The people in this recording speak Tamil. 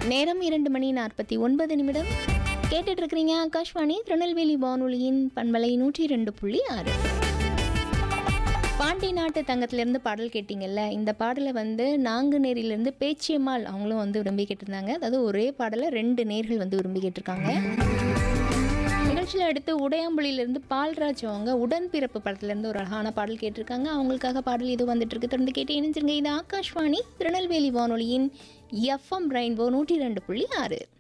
நேரம் இரண்டு மணி நாற்பத்தி ஒன்பது நிமிடம் கேட்டுட்டு இருக்கிறீங்க ஆகாஷ்வாணி திருநெல்வேலி வானொலியின் பண்பலை நூற்றி ரெண்டு புள்ளி ஆறு பாண்டி நாட்டு தங்கத்திலேருந்து பாடல் கேட்டிங்கல்ல இந்த பாடலை வந்து நாங்குநேரியிலேருந்து பேச்சியம்மாள் அவங்களும் வந்து விரும்பி கேட்டிருந்தாங்க அதாவது ஒரே பாடலை ரெண்டு நேர்கள் வந்து விரும்பி கேட்டிருக்காங்க நிகழ்ச்சியில் அடுத்து உடையாம்புலியிலேருந்து பால்ராஜ் அவங்க உடன்பிறப்பு படத்துலேருந்து ஒரு அழகான பாடல் கேட்டிருக்காங்க அவங்களுக்காக பாடல் இது வந்துட்டு இருக்கு தொடர்ந்து கேட்டு இணைஞ்சிருங்க இது ஆகாஷ்வாணி திருநெல்வேலி வானொலியின் எஃப்எம் ரெயின்போ நூற்றி ரெண்டு புள்ளி ஆறு